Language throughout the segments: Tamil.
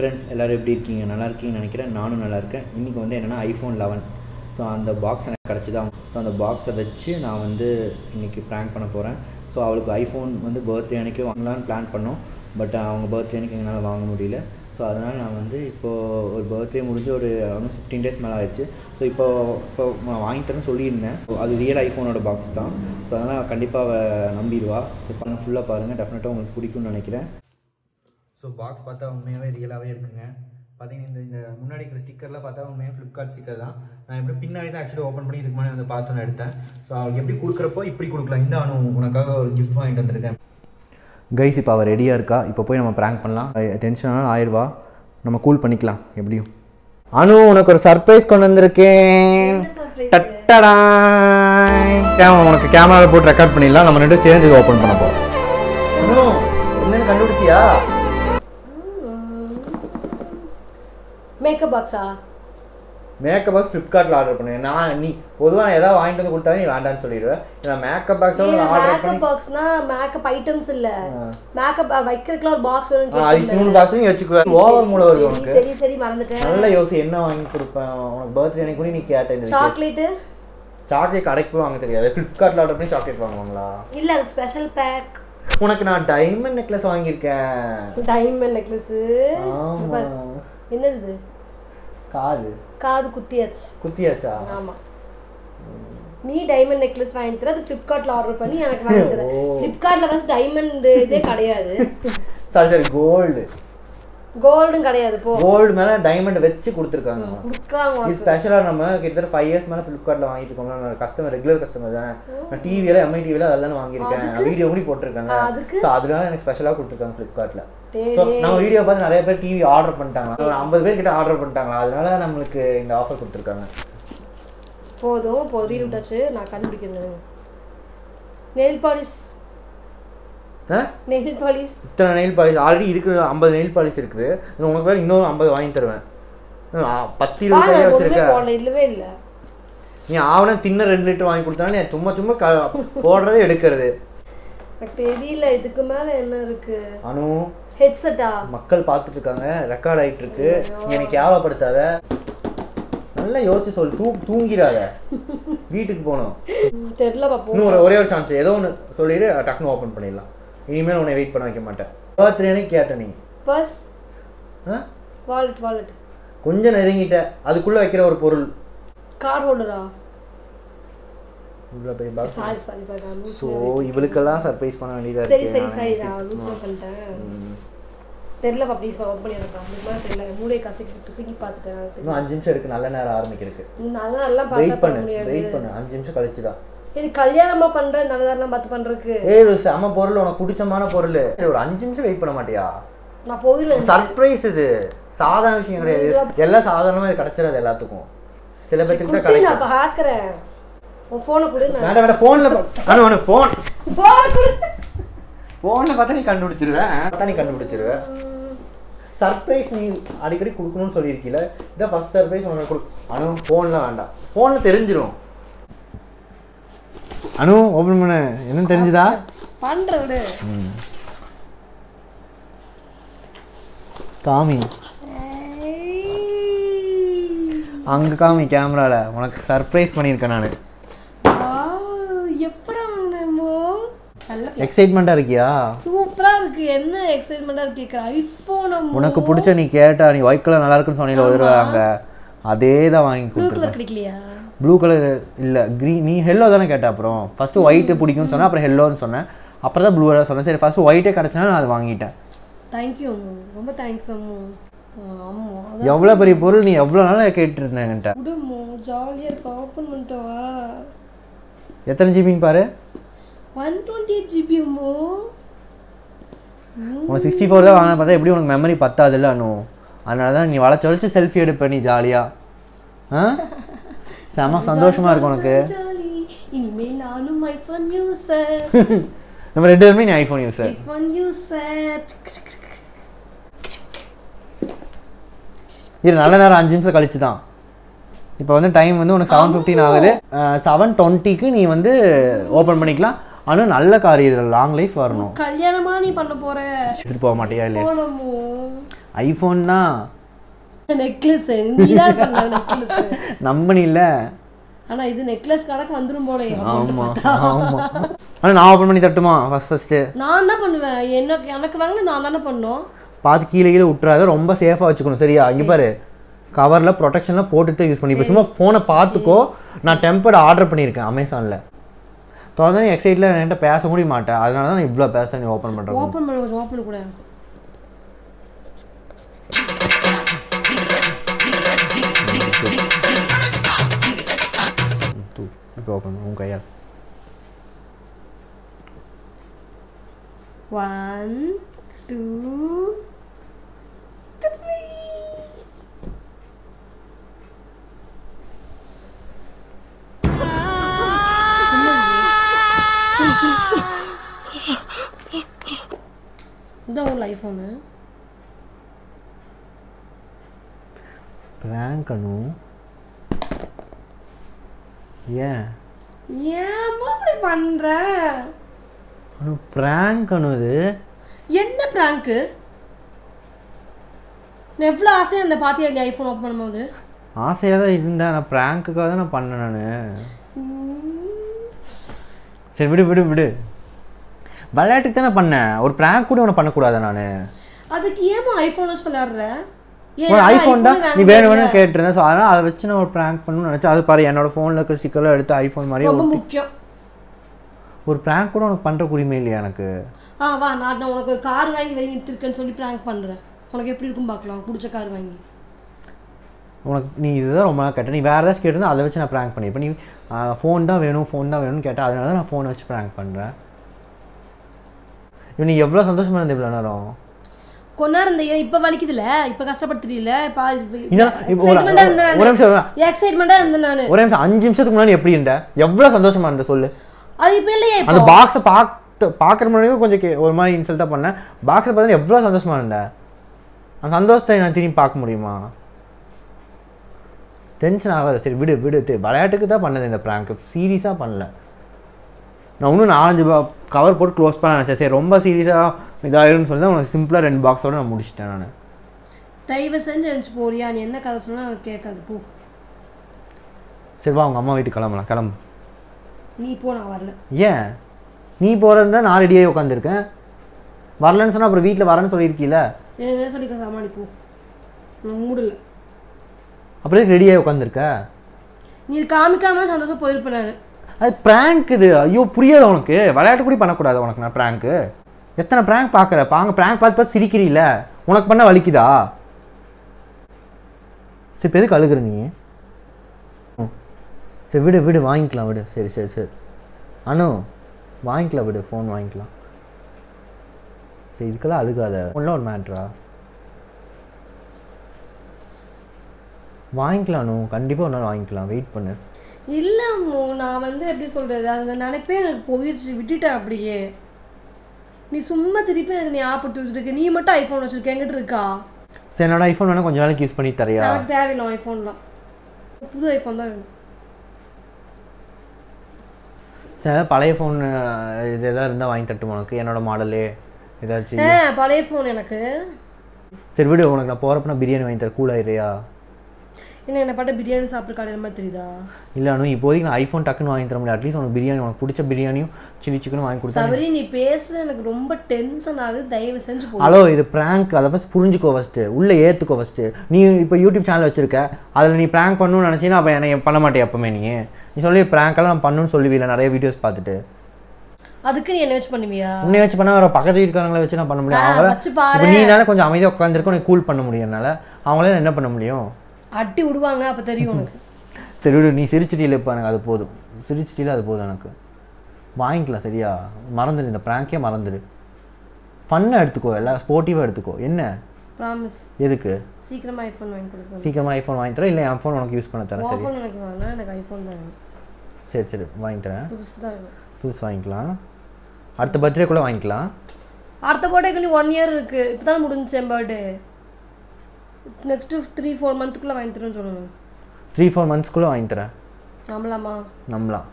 ஃப்ரெண்ட்ஸ் எல்லோரும் எப்படி இருக்கீங்க நல்லா இருக்கீங்கன்னு நினைக்கிறேன் நானும் நல்லா இருக்கேன் இன்றைக்கி வந்து என்னென்னா ஐஃபோன் லெவன் ஸோ அந்த பாக்ஸ் எனக்கு கிடச்சிதான் ஸோ அந்த பாக்ஸை வச்சு நான் வந்து இன்றைக்கி ப்ராங்க் பண்ண போகிறேன் ஸோ அவளுக்கு ஐஃபோன் வந்து பர்த்டே அன்னைக்கு வாங்கலான்னு பிளான் பண்ணோம் பட் அவங்க பர்த்டே அன்னைக்கு எங்களால் வாங்க முடியல ஸோ அதனால் நான் வந்து இப்போது ஒரு பர்த்டே முடிஞ்சு ஒரு ஆல்மோஸ்ட் ஃபிஃப்டீன் டேஸ் மேலே ஆயிடுச்சு ஸோ இப்போ இப்போ நான் வாங்கி தரேன்னு சொல்லியிருந்தேன் So, அது ரியல் ஐஃபோனோட பாக்ஸ் தான் ஸோ அதனால் கண்டிப்பாக அவள் நம்பிடுவா ஸோ பாருங்கள் ஃபுல்லாக பாருங்கள் டெஃபினட்டாக உங்களுக்கு பிடிக்கும்னு நினைக்கிறேன் ஸோ பாக்ஸ் பார்த்தா உண்மையாகவே ரியலாகவே இருக்குங்க பார்த்தீங்கன்னா இந்த இந்த முன்னாடி இருக்கிற ஸ்டிக்கர்லாம் பார்த்தா உண்மையாக ஃப்ளிப்கார்ட் ஸ்டிக்கர் தான் நான் எப்படி பின்னாடி தான் ஆக்சுவலி ஓப்பன் பண்ணி இதுக்கு முன்னாடி வந்து பார்சல் எடுத்தேன் ஸோ அவளுக்கு எப்படி கொடுக்குறப்போ இப்படி கொடுக்கலாம் இந்த அனு உனக்காக ஒரு கிஃப்ட் வாங்கிட்டு வந்திருக்கேன் கைஸ் இப்போ அவள் ரெடியாக இருக்கா இப்போ போய் நம்ம ப்ராங்க் பண்ணலாம் டென்ஷன் ஆனால் ஆயிரரூபா நம்ம கூல் பண்ணிக்கலாம் எப்படியும் அனு உனக்கு ஒரு சர்ப்ரைஸ் கொண்டு வந்திருக்கேன் டட்டடா கேமரா உனக்கு கேமராவில் போட்டு ரெக்கார்ட் பண்ணிடலாம் நம்ம ரெண்டு சேர்ந்து இது ஓப்பன் பண்ண போகிறோம் அனு என்னன்னு கண்டுபிடிச்சியா மேக்கப் பாக்ஸா மேக்கப் பாக்ஸ் ஃப்ளிப்கார்ட்டில் ஆர்டர் பண்ணேன் நான் நீ பொதுவாக நான் ஏதாவது வாங்கிட்டு வந்து கொடுத்தாலும் நீ வேண்டாம்னு சொல்லிடுவேன் நான் மேக்கப் பாக்ஸோட ஆர்டர் பண்ணி மேக்கப் பாக்ஸ்னா மேக்கப் ஐட்டம்ஸ் இல்ல மேக்கப் வைக்கிறதுக்குலாம் ஒரு பாக்ஸ் வேணும் ஆ, அதுக்கு மூணு பாக்ஸ் நீ வச்சுக்குவேன் ஓவர் மூலம் வருது உனக்கு சரி சரி மறந்துட்டேன் நல்ல யோசி என்ன வாங்கி கொடுப்பேன் உனக்கு பர்த்டே அன்னைக்கு கூட நீ கேட்ட இந்த சாக்லேட் சாக்லேட் கடைக்கு போய் வாங்க தெரியாது ஃப்ளிப்கார்ட்டில் ஆர்டர் பண்ணி சாக்லேட் வாங்குவாங்களா இல்ல அது ஸ்பெஷல் பேக் உனக்கு நான் டைமண்ட் நெக்லஸ் வாங்கியிருக்கேன் டைமண்ட் நெக்லஸ் ஆமா என்னது இது காது காது குத்தியாச்சு குத்தியாச்சா ஆமா நீ டைமண்ட் நெக்லஸ் வாங்கி தர அது ஃப்ளிப்கார்ட்ல ஆர்டர் பண்ணி எனக்கு வாங்கி தர ஃப்ளிப்கார்ட்ல ஃபர்ஸ்ட் டைமண்ட் இதே கிடையாது சாரி சாரி கோல்டு கோல்டும் கிடையாது போ கோல்டு மேலே டைமண்ட் வச்சு கொடுத்துருக்காங்க குடுக்குறாங்க இது ஸ்பெஷலாக நம்ம கிட்டத்தட்ட ஃபைவ் இயர்ஸ் மேலே ஃப்ளிப்கார்ட்டில் வாங்கிட்டு இருக்கோம் நான் கஸ்டமர் ரெகுலர் கஸ்டமர் தானே நான் டிவியில் எம்ஐ டிவியில் அதெல்லாம் வாங்கியிருக்கேன் நான் வீடியோ கூட போட்டிருக்காங்க அதுக்கு? ஸோ அதனால எனக்கு ஸ்பெஷலாக கொடுத்துருக்காங்க ஃப்ளிப்கார்ட்டில் டேய், ஸோ நம்ம வீடியோ பார்த்து நிறைய பேர் டிவி ஆர்டர் பண்ணிட்டாங்க ஒரு ஐம்பது பேர் கிட்ட ஆர்டர் பண்ணிட்டாங்களா அதனால நம்மளுக்கு இந்த ஆஃபர் கொடுத்துருக்காங்க போதும் இப்போ ரீல் விட்டாச்சு நான் கண்டுபிடிக்கிறேன் நெயில் பாலிஷ் ஆ நெயில் பாலிஷ் இத்தனை நெயில் பாலிஷ் ஆல்ரெடி இருக்கிற ஐம்பது நெயில் பாலிஷ் இருக்குது இன்னும் உனக்கு வேறு இன்னொரு ஐம்பது வாங்கி தருவேன் இன்னும் ஆ, பத்து இருபது கையில ஒண்ணுமே வச்சிருக்க போடல இல்லவே இல்ல நீ ஆவணம் தின்ன ரெண்டு லிட்டர் வாங்கி கொடுத்தாலும் நீ சும்மா சும்மா க போடுறது எடுக்கிறது எனக்கு தெரியல இதுக்கு மேல என்ன இருக்கு அனு ஹெட்செட்டா மக்கள் பார்த்துட்டு இருக்காங்க ரெக்கார்ட் ஆயிட்டு இருக்கு நீ எனக்கு கேவலப்படுத்தாத நல்லா யோசிச்சு சொல் தூ தூங்கிடாத வீட்டுக்கு போகணும் தெரியல பாப்போம் இன்னும் ஒரு ஒரே ஒரு சான்ஸ் ஏதோ ஒன்று சொல்லிடு டக்குன்னு ஓப்பன் பண்ணிடலாம் இனிமேல் உன்னை வெயிட் பண்ண வைக்க மாட்டேன் பர்த்டேனே கேட்ட நீ பர்ஸ் ஆ வாலெட் வாலெட் கொஞ்சம் நெருங்கிட்ட அதுக்குள்ள வைக்கிற ஒரு பொருள் கார்டு ஹோல்டரா இவ்வளோ பெரிய பாக்ஸ் சாரி சாரி சாரி நான் லூஸ் ஸோ இவளுக்கெல்லாம் சர்ப்ரைஸ் பண்ண வேண்டியதா சரி இருக்கு சரி சரி நான் லூஸ் பண்ணிட்டேன் தெரியல பா ப்ளீஸ் ஓப்பன் பண்ணி எனக்கு அப்படி மாதிரி தெரியல மூளை கசக்கி பிசுக்கி பார்த்துட்டேன் எனக்கு தெரியல இன்னும் அஞ்சு நிமிஷம் இருக்கு நல்ல நேரம் ஆரம்பிக்கிறதுக்கு நல்லா நல்லா பார்த்தா வெயிட் பண்ண பண்ணு முடியாது வெயிட் பண்ணு அஞ்சு நிமிஷம் கழிச்சு தான் இது கல்யாணமா பண்றேன் நல்லதாரெல்லாம் பார்த்து பண்றதுக்கு ஏய் ஒரு செம பொருள் உனக்கு பிடிச்சமான பொருள் ஏய், ஒரு அஞ்சு நிமிஷம் வெயிட் பண்ண மாட்டியா நான் போயிடுவேன் சர்ப்ரைஸ் இது சாதாரண விஷயம் கிடையாது எல்லாம் சாதாரணமா இது கிடைச்சிடாது எல்லாத்துக்கும் சில பேர்த்துக்கு தான் குட்டி கிடைக்கும் நான் பார்க்குறேன் உன் ஃபோனை கொடு நான் வேண்டாம் வேண்டாம் ஃபோன்ல அனு அனு ஃபோன் ஃபோனை கொடு ஃபோன்ல பார்த்தா நீ கண்டுபிடிச்சிருவேன் பார்த்தா நீ கண்டுபிடிச்சிருவேன் சர்ப்ரைஸ் நீ அடிக்கடி கொடுக்கணும்னு சொல்லியிருக்கீல இதான் ஃபர்ஸ்ட் சர்ப்ரைஸ் உனக்கு கொடு அனு ஃபோன்ல வேண்டாம் ஃபோன்ல தெரிஞ்சிரும் அனு ஓப்பன் பண்ண என்னன்னு தெரிஞ்சுதா பண்ற விடு காமி அங்க காமி கேமரால உனக்கு சர்ப்ரைஸ் பண்ணியிருக்கேன் நான் எப்படா வாங்கினமோ நல்ல எக்ஸைட்மெண்ட்டாக இருக்கியா சூப்பரா இருக்கு என்ன எக்ஸைட்மெண்டா இருக்கு கேக்குற ஐபோன் உனக்கு பிடிச்ச நீ கேட்டா நீ ஒயிட் கலர் நல்லா இருக்குன்னு சொன்னீங்க ஒரு தடவை அங்க அதே தான் வாங்கி ப்ளூ கொடுத்துருக்கேன் கலர் கிடைக்கலையா ப்ளூ கலர் இல்லை க்ரீன் நீ ஹெல்லோ தானே கேட்ட அப்புறம் ஃபஸ்ட்டு ஒயிட்டு பிடிக்கும்னு சொன்னேன் அப்புறம் ஹெல்லோன்னு சொன்னேன் அப்புறம் தான் ப்ளூ கலர் சொன்னேன் சரி ஃபஸ்ட்டு ஒயிட்டே கிடச்சினா நான் அதை வாங்கிட்டேன் தேங்க்யூ அம்மு ரொம்ப தேங்க்ஸ் அம்மு ஆமா அதான் எவ்வளோ பெரிய பொருள் நீ எவ்வளோ நாளாக கேட்டுருந்தேன் என்கிட்ட விடுமோ ஜாலியா இருக்கு ஓப்பன் பண்ணிட்டவா எத்தனை ஜிபின்னு பாரு ஒன் டுவெண்ட்டி எயிட் ஜிபி அம்மோ உனக்கு சிக்ஸ்டி ஃபோர் தான் வாங்கின பார்த்தா எப்படி உனக்கு மெமரி பத்தாதுல்ல அனு அதனால தான் நீ வளைச்சு வளைச்சு செல்ஃபி எடுப்ப நீ ஜாலியாக ஆ செம சந்தோஷமாக இருக்கும் உனக்கு ஜாலி இனிமேல் நானும் ஐஃபோன் யூசர் நம்ம ரெண்டு பேருமே நீ ஐஃபோன் யூஸர் ஐஃபோன் யூசர் இது நல்ல நேரம் அஞ்சு நிமிஷம் கழிச்சு தான் இப்போ வந்து டைம் வந்து உனக்கு செவன் ஃபிஃப்டின் ஆகுது செவன் டுவெண்ட்டிக்கு நீ வந்து ஓப்பன் பண்ணிக்கலாம் ஆனால் நல்ல கார் இதில் லாங் லைஃப் வரணும் கல்யாணமா நீ பண்ண போற எடுத்துகிட்டு போக மாட்டியா இல்லையா போனமோ ஐஃபோன் தான் நெக்லஸ் நீதான் சொன்ன நெக்லஸ் நம்பனில்ல ஆனா இது நெக்லஸ் கணக்கு வந்துரும் போல ஆமாம் ஆமாம் ஆனால் நான் ஓப்பன் பண்ணி தட்டுமா ஃபஸ்ட் ஃபஸ்ட்டு நான் தான் பண்ணுவேன் எனக்கு எனக்கு வாங்கின நான் தானே பண்ணோம் பார்த்து கீழே கீழே விட்டுறாத ரொம்ப சேஃபாக வச்சுக்கணும் சரியா இங்கே பாரு கவரில் ப்ரொடெக்ஷன்லாம் போட்டுட்டு யூஸ் பண்ணி இப்போ சும்மா ஃபோனை பார்த்துக்கோ நான் டெம்பர்ட் ஆர்டர் பண்ணியிருக்கேன் அமேசானில் தொடர்ந்து நீ எக்ஸைட்டில் என்கிட்ட பேச முடிய மாட்டேன் அதனால தான் நான் இவ்வளோ பேச நீ ஓப்பன் பண்ணுறேன் ஓப்பன் பண்ண கொஞ்சம் ஓப்பன் கூட எனக்கு தூ இப்போ ஓப்பன் உன் கையால் ஒன் டூ த்ரீ இதான் உங்கள் ஐஃபோனு ப்ராங்க் அனு ஏன் ஏம்மா அப்படி பண்ற அனு ப்ராங்க் அனு இது என்ன ப்ராங்க்கு நான் எவ்வளோ ஆசையாக அந்த பாத்தியா இல்லையா ஐஃபோன் ஓப்பன் பண்ணும்போது ஆசையாக தான் இருந்தேன் நான் ப்ராங்க்குக்காக தான் நான் பண்ணேன் நான் சரி விடு விடு விடு விளையாட்டுக்கு தானே பண்ணேன் ஒரு ப்ராங்க் கூட உன்னை பண்ணக்கூடாது நான் அதுக்கு ஏமா ஐஃபோன் வச்சு விளையாடுற ஏன் ஒரு நான் ஐஃபோன் தான் iPhone நீ வாங்கவே வேணும் இல்லை. வேணும் கேட்டிருந்தேன் ஸோ அதனால் அதை வச்சு நான் ஒரு ப்ராங்க் பண்ணணும்னு நினச்சேன் அது பாரு என்னோட ஃபோனில் இருக்கிற ஸ்டிக்கர்லாம் எடுத்து ஐஃபோன் மாதிரியே ரொம்ப ஒட்டி- முக்கியம் ஒரு ப்ராங்க் கூட உனக்கு பண்ணுற உரிமை இல்லையா எனக்கு ஆ வா நான் நான் உனக்கு ஒரு கார் வாங்கி வெளியே நிறுத்திருக்கேன்னு சொல்லி ப்ராங்க் பண்ணுறேன் உனக்கு எப்படி இருக்கும் பார்க்கலாம் பிடிச்ச கார் வாங்கி உனக்கு நீ இதுதான் ரொம்ப நாள் கேட்ட நீ வேறு ஏதாச்சும் கேட்டிருந்தா அதை வச்சு நான் ப்ராங்க் பண்ணியிருப்பேன் நீ ஃபோன் தான் வேணும் ஃபோன் தான் வேணும்னு கேட்டால் அதனால தான் நான் ஃபோனை வச்சு ப்ராங்க் பண்ணுறேன் இவன் நீ எவ்வளோ சந்தோஷமா இருந்த இவ்வளோ நேரம் கொஞ்ச நேரம் இந்த இப்போ வலிக்குதுல இப்போ கஷ்டப்படுத்துறீல இப்போ இதெல்லாம் இப்போ ஒரு- எக்ஸைட்மெண்ட்டாக இருந்தேன் ஒரு நிமிஷம் இரு. எக்ஸைட்மெண்ட்டாக இருந்தேன் நான் ஒரே நிமிஷம் அஞ்சு நிமிஷத்துக்கு முன்னாடி எப்படி இருந்த எவ்வளோ சந்தோஷமா இருந்த சொல்லு அது இப்போ இல்லையே இப்போ அந்த பாக்ஸை பார்த்து பார்க்குற முன்னாடியும் கொஞ்சம் கே- ஒரு மாதிரி இன்சல்ட்டாக பண்ணேன் பாக்ஸை பார்த்தா எவ்வளோ சந்தோஷமா இருந்த அந்த சந்தோஷத்தை நான் திரும்பி பார்க்க முடியுமா டென்ஷன் ஆகாத சரி விடு விடு தெ- விளையாட்டுக்கு தான் பண்ணது இந்த ப்ராங்க் சீரியஸாக பண்ணல நான் இன்னும் நாலஞ்சு கவர் போட்டு க்ளோஸ் பண்ண நினச்சேன் சரி ரொம்ப சீரியஸாக இதாகிடும்னு சொல்லி தான் உனக்கு சிம்பிளாக ரெண்டு பாக்ஸோட நான் முடிச்சிட்டேன் நான் தயவு செஞ்சு நினச்சி போறியா நீ என்ன கதை சொன்னா எனக்கு கேட்காது போ சரி வா உங்கள் அம்மா வீட்டுக்கு கிளம்பலாம் கிளம்பு நீ போ நான் வரல ஏன் நீ போகிறதா நான் ரெடியாகி உட்காந்துருக்கேன் வரலன்னு சொன்னால் அப்புறம் வீட்டில் வரேன்னு சொல்லியிருக்கீல என்ன சொல்லிக்க சமாளி போ நான் மூடல அப்புறம் ரெடியாகி உட்காந்துருக்க நீ இது காமிக்காம சந்தோஷம் போயிருப்பேன் நான் அது ப்ராங்க் இது ஐயோ புரியாது உனக்கு விளையாட்டு கூட பண்ணக்கூடாது உனக்கு நான் ப்ராங்க்கு எத்தனை ப்ராங்க் பார்க்குற பாங்க ப்ராங்க் பார்த்து பார்த்து சிரிக்கிறீல்ல உனக்கு பண்ண வலிக்குதா சரி இப்ப எதுக்கு அழுகுற நீ ம். சரி விடு விடு வாங்கிக்கலாம் விடு சரி சரி சரி அனு வாங்கிக்கலாம் விடு ஃபோன் வாங்கிக்கலாம் சரி இதுக்கெல்லாம் அழுகாத ஒன்றும் ஒரு மேட்ரா வாங்கிக்கலாம் அனு கண்டிப்பாக ஒரு நாள் வாங்கிக்கலாம் வெயிட் பண்ணு இல்லை அம்மு நான் வந்து எப்படி சொல்கிறது அந்த நினைப்பே எனக்கு போயிடுச்சு விட்டுட்டேன் அப்படியே நீ சும்மா திருப்பி எனக்கு நீ ஆப்பட்டு வச்சுருக்க நீ மட்டும் ஐஃபோன் வச்சுருக்க எங்கிட்ட இருக்கா சரி என்னோட ஐஃபோன் வேணால் கொஞ்ச நாளைக்கு யூஸ் பண்ணி தரியா எனக்கு தேவையில்லை ஐஃபோன்லாம் புது ஐஃபோன் தான் வேணும் சரி ஏதாவது பழைய ஃபோன் இது எதாவது இருந்தால் வாங்கி தட்டுமா உனக்கு என்னோட மாடலே ஏதாச்சும் ஆ பழைய ஃபோன் எனக்கு சரி விடு உனக்கு நான் போகிறப்ப நான் பிரியாணி வாங்கி தரேன் கூல் ஆயிடுறியா என்ன என்ன பாட்டு பிரியாணி சாப்பிட்ற கடையில் மாதிரி தெரியுதா இல்லை அனு இப்போதைக்கு நான் ஐஃபோன் டக்குன்னு வாங்கி தர முடியாது அட்லீஸ்ட் உனக்கு பிரியாணி உனக்கு பிடிச்ச பிரியாணியும் சில்லி சிக்கனும் வாங்கி கொடுத்தா சபரி நீ பேச எனக்கு ரொம்ப டென்ஷன் ஆகுது தயவு செஞ்சு போ ஹலோ இது ப்ராங்க் அதை ஃபஸ்ட் புரிஞ்சுக்கோ ஃபஸ்ட்டு உள்ளே ஏற்றுக்கோ ஃபஸ்ட்டு நீ இப்போ யூடியூப் சேனல் வச்சிருக்க அதில் நீ ப்ராங்க் பண்ணணும்னு நினச்சின்னா அப்போ என்னை பண்ண மாட்டே எப்பவுமே நீ நீ சொல்லி ப்ராங்க்கெல்லாம் நான் பண்ணணும்னு சொல்லுவீல நிறைய வீடியோஸ் பார்த்துட்டு அதுக்கு நீ என்ன வச்சு பண்ணுவியா உன்னை வச்சு பண்ண வர பக்கத்து வீட்டுக்காரங்களை வச்சு நான் பண்ண முடியும் ஆ, அவங்கள வச்சு பாரு. இப்போ நீனால கொஞ்சம் அமைதியாக உட்காந்துருக்க உனக்கு கூல் பண்ண முடியும் என்னால் அவங்களால என்ன பண்ண முடியும் அட்டி விடுவாங்க அப்போ தெரியும் உனக்கு சரி விடு நீ சிரிச்சிட்டில இப்போ எனக்கு அது போதும் சிரிச்சிட்டில அது போதும் எனக்கு வாங்கிக்கலாம் சரியா மறந்துடு இந்த ப்ராங்கே மறந்துடு ஃபன்னாக எடுத்துக்கோ எல்லாம் ஸ்போர்ட்டிவாக எடுத்துக்கோ என்ன ப்ராமிஸ் எதுக்கு சீக்கிரமா ஐஃபோன் வாங்கி கொடுப்பேன் சீக்கிரமாக ஐஃபோன் வாங்கி தரேன் இல்லை என் ஃபோன் உனக்கு யூஸ் பண்ண தரேன் சரி ஃபோன் எனக்கு வேணாம் எனக்கு ஐஃபோன் தான் வேணும் சரி சரி வாங்கி தரேன் புதுசு தான் வேணும் புதுசு வாங்கிக்கலாம் அடுத்த பர்த்டேக்குள்ளே வாங்கிக்கலாம் அடுத்த பர்த்டேக்கு நீ ஒன் இயர் இருக்கு இப்போ தானே முடிஞ்சு என் பர்த்டே நெக்ஸ்ட்டு த்ரீ ஃபோர் மந்த்துக்குள்ளே வாங்கி தரேன்னு சொல்லணும் த்ரீ ஃபோர் மந்த்ஸ்க்குள்ளே வாங்கி தரேன் நம்பலாமா நம்பலாம்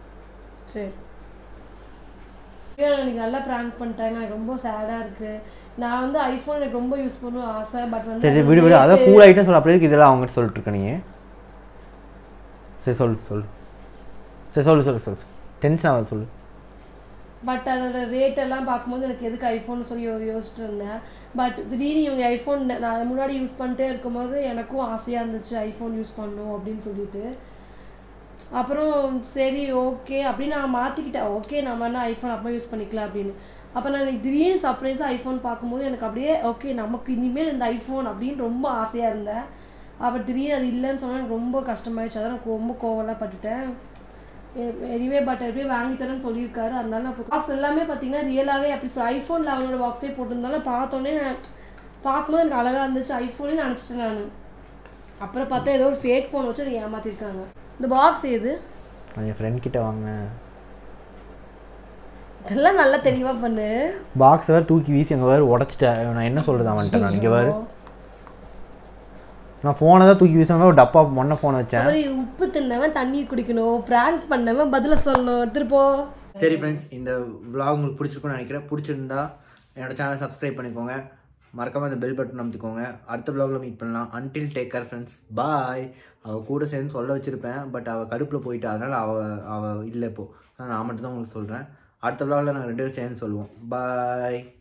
சரி எனக்கு நல்லா ப்ராங்க் பண்ணிட்டாங்க எனக்கு ரொம்ப சேடாக இருக்குது நான் வந்து ஐஃபோன் எனக்கு ரொம்ப யூஸ் பண்ணணும் ஆசை பட் வந்து சரி அது விடு விடு அதான் rate- கூல் ஆகிட்டே சொல்ல அப்படியே இதெல்லாம் அவங்ககிட்ட சொல்லிட்டு இருக்க நீ சரி சொல்லு சொல்லு சரி சொல்லு சொல்லு சொல்லு டென்ஷன் ஆகாது சொல்லு பட் அதோட ரேட் எல்லாம் பார்க்கும்போது எனக்கு எதுக்கு ஐஃபோன் சொல்லி யோ- யோசிச்சுட்டு இருந்தேன் பட் திடீர்னு இவங்க ஐஃபோன் நான் முன்னாடி யூஸ் பண்ணிட்டே இருக்கும்போது எனக்கும் ஆசையாக இருந்துச்சு ஐஃபோன் யூஸ் பண்ணணும் அப்படின்னு சொல்லிட்டு அப்புறம் சரி ஓகே அப்படின்னு நான் மாற்றிக்கிட்டேன் ஓகே நம்ம என்ன ஐஃபோன் அப்போ யூஸ் பண்ணிக்கலாம் அப்படின்னு அப்போ நான் எனக்கு திடீர்னு சர்ப்ரைஸாக ஐஃபோன் பார்க்கும்போது எனக்கு அப்படியே ஓகே நமக்கு இனிமேல் இந்த ஐஃபோன் அப்படின்னு ரொம்ப ஆசையாக இருந்தேன் அப்புறம் திடீர்னு அது இல்லைன்னு சொன்னால் எனக்கு ரொம்ப கஷ்டமாயிடுச்சு அதான் எனக்கு ரொம்ப கோவம்லாம் பட்டுட்டேன் எனிவே பட் எப்படியே வாங்கி தரேன்னு சொல்லியிருக்காரு அதனால நான் பாக்ஸ் எல்லாமே பார்த்தீங்கன்னா ரியலாகவே அப்படி சொல்லி ஐஃபோன் லெவனோட பாக்ஸே போட்டிருந்தாலும் பார்த்தோன்னே நான் பார்க்கும்போது எனக்கு அழகாக இருந்துச்சு ஐஃபோனே நினச்சிட்டேன் நான் அப்புறம் பார்த்தா ஏதோ ஒரு ஃபேக் ஃபோன் வச்சு அதை ஏமாத்திருக்காங்க இந்த பாக்ஸ் எது நான் என் ஃப்ரெண்ட் கிட்ட வாங்கினேன் இதெல்லாம் நல்லா தெளிவாக பண்ணு பாக்ஸ் வேறு தூக்கி வீசி அங்கே வேறு உடச்சிட்டேன் நான் என்ன சொல்கிறது அவன்கிட்ட நான் இங்கே வேறு நான் ஃபோனை தான் தூக்கி வீசினா ஒரு டப்பா மொன்ன ஃபோன் வச்சேன் மாதிரி உப்பு தின்னவன் தண்ணி குடிக்கணும் பிராங்க் பண்ணவன் பதில சொல்லணும் எடுத்துட்டு போ சரி ஃப்ரெண்ட்ஸ் இந்த vlog உங்களுக்கு பிடிச்சிருக்கும்னு நினைக்கிறேன் பிடிச்சிருந்தா என்னோட சேனலை சப்ஸ்கிரைப் பண்ணிக்கோங்க மறக்காம அந்த பெல் பட்டன் அமைத்துக்கோங்க அடுத்த vlogல மீட் பண்ணலாம் until take care friends bye அவள் கூட சேர்ந்து சொல்ல வச்சுருப்பேன் பட் அவள் கடுப்பில் போயிட்டா அதனால் அவள் அவள் இல்லை இப்போ நான் மட்டும் தான் உங்களுக்கு சொல்கிறேன் அடுத்த vlogல நாங்கள் ரெண்டு பேரும் சேர்ந்து சொல்லுவோம் பாய்